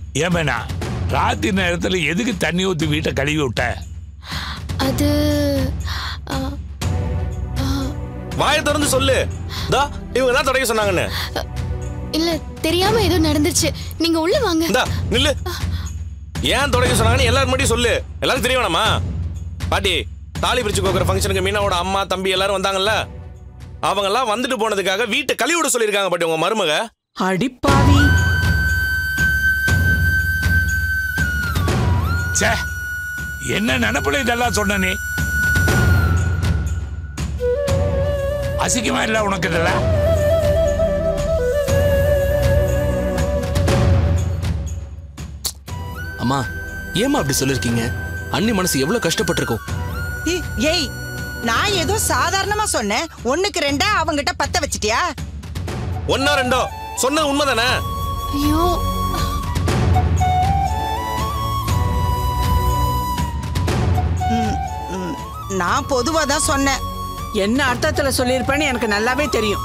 ஏமேனா ராத்திரி நேரத்துல எதுக்கு தண்ணி ஊத்தி வீட்டை கழுவி விட்ட அது ஆ, வாயை திறந்து சொல்லு தா இவங்க தான் தொடக்க சொன்னாங்கன்னு இல்ல தெரியாம ஏதோ நடந்துருச்சு நீங்க உள்ள வாங்க இந்தா நில்லு ஏன் தொடக்க சொன்னாங்கன்னு எல்லாரும் முன்னாடி சொல்லு எல்லாரும் தெரிய வேணாமா பாட்டி தாலி பிரிச்சு கோக்குற ஃபங்க்ஷனுக்கு மீனாவோட அம்மா தம்பி எல்லாரும் வந்தாங்கல்ல அவங்க எல்லாம் வந்துட்டு போனதுக்காக வீட்டை கழுவி விட சொல்லியிருக்காங்க பாட்டி உங்க மருமக அடிப்பாவி ச்சே என்ன நினப்புல இதெல்லாம் சொன்ன நீ அசிங்கமா இல்ல உனக்கு இதெல்லாம் அம்மா ஏம்மா அப்படி சொல்லிருக்கீங்க அண்ணி மனசு எவ்வளவு கஷ்டப்பட்டிருக்கும் ஏய், ஏய் நான் ஏதோ சாதாரணமா சொன்னேன் ஒண்ணுக்கு ரெண்டா அவங்கிட்ட பத்த வச்சிட்டியா ஒன்னோ ரெண்டோ சொன்னது உண்மைதானே ஐயோ ம், நான் பொதுவா தான் சொன்னேன் என்ன அர்த்தத்துல சொல்லியிருப்பேன்னு எனக்கு நல்லாவே தெரியும்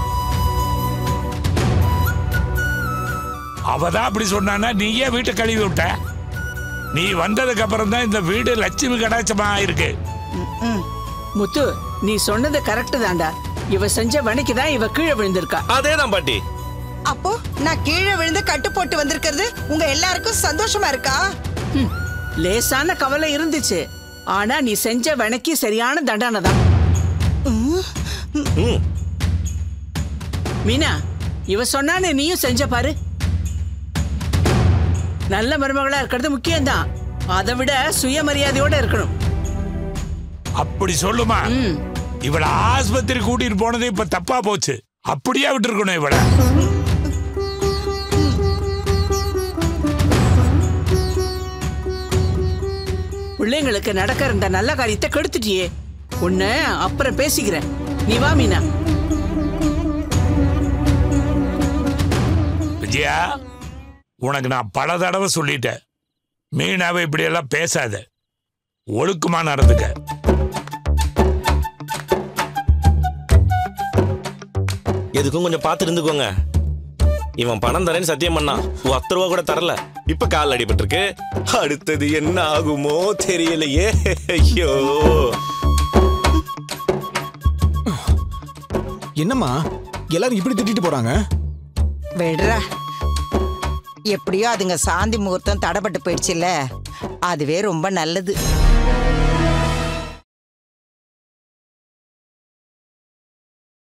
அவ தான் அப்படி சொன்னானா நீ ஏன் வீட்டை கழுவி விட்ட நீ வந்ததுக்கு அப்புறம் தான் இந்த வீடு லட்சுமி கடாட்சமா இருக்கு முத்து நீ சொன்னது கரெக்ட் தான்டா இவ செஞ்ச வணிக்கு தான் இவ கீழே விழுந்திருக்கா அதே தான் பாட்டி அப்போ நான் கீழே விழுந்து கட்டு போட்டு வந்திருக்கிறது உங்க எல்லாருக்கும் சந்தோஷமா இருக்கா ஹம், லேசான கவலை இருந்துச்சு ஆனா நீ செஞ்ச வணக்கி சரியான தண்டனை தான் ம் மீனா இவ சொன்னானே நீயும் செஞ்ச பாரு நல்ல மருமகளா இருக்கிறது முக்கியம்தான் அதை விட சுயமரியாதையோட இருக்கணும் அப்படி சொல்லுமா ம் இவள ஆஸ்பத்திரி கூட்டிட்டு போனது இப்ப தப்பா போச்சு அப்படியே விட்டுருக்கணும் இவள பிள்ளைங்களுக்கு நடக்கிற இந்த நல்ல காரியத்தை கெடுத்துட்டியே உன்னை அப்புறம் பேசிக்கிறேன் நீ வா மீனா விஜயா உனக்கு நான் பல தடவை சொல்லிட்டேன் மீனாவை இப்படியெல்லாம் பேசாத ஒழுக்கமா நடந்துக்க எதுக்கும் கொஞ்சம் பார்த்து இருந்துக்கோங்க இவன் பணம் தரேன்னு சத்தியம் பண்ணான் பத்து ரூபா கூட தரல இப்ப கால் அடிபட்டிருக்கு அடுத்தது என்ன ஆகுமோ தெரியலையே ஐயோ என்னம்மா எல்லாரும் இப்படி திட்டிட்டு போறாங்க விடுறா எப்படியோ அதுங்க சாந்தி முகூர்த்தம் தடைப்பட்டு போயிடுச்சுல்ல அதுவே ரொம்ப நல்லது